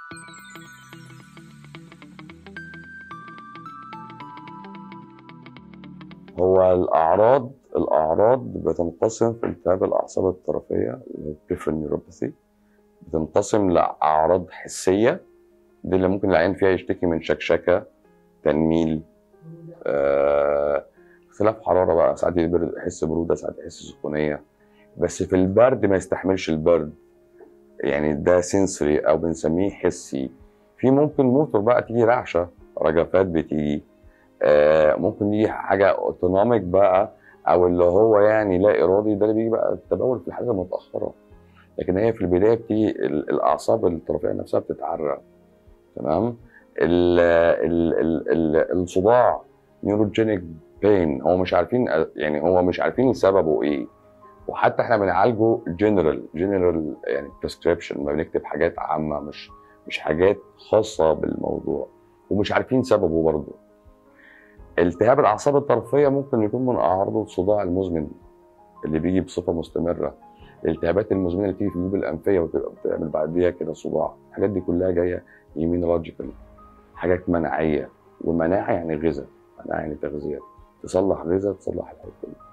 هو الأعراض الأعراض بتنقسم في التهاب الأعصاب الطرفية اللي هو peripheral neuropathy بتنقسم لأعراض حسية دي اللي ممكن العيان فيها يشتكي من شكشكة تنميل آه، اختلاف حرارة بقى ساعات يبرد- يحس برودة ساعات يحس سخونية بس في البرد ما يستحملش البرد يعني ده سنسوري أو بنسميه حسي في ممكن موتور بقى تيجي رعشة رجفات بتيجي آه، ممكن يجي حاجة اوتونوميك بقى او اللي هو يعني لا ارادي ده اللي بيجي بقى التبول في الحاجات المتاخره لكن هي في البدايه بتيجي ال- الاعصاب الطرفيه نفسها بتتعرق تمام ال ال ال ال الصداع نيوروجينيك بين هو مش عارفين يعني هو مش عارفين سببه ايه وحتى احنا بنعالجه جنرال جنرال يعني بريسكريبشن ما بنكتب حاجات عامه مش مش حاجات خاصه بالموضوع ومش عارفين سببه برضه التهاب الاعصاب الطرفيه ممكن يكون من اعراضه الصداع المزمن اللي بيجي بصفه مستمره الالتهابات المزمنه اللي بتيجي في الجيوب الانفيه وتبقى بتعمل بعديها كده صداع الحاجات دي كلها جايه ايمينولوجيكال حاجات مناعيه والمناعه يعني غذاء مناعه يعني تغذيه تصلح غذاء تصلح الحاجات كلها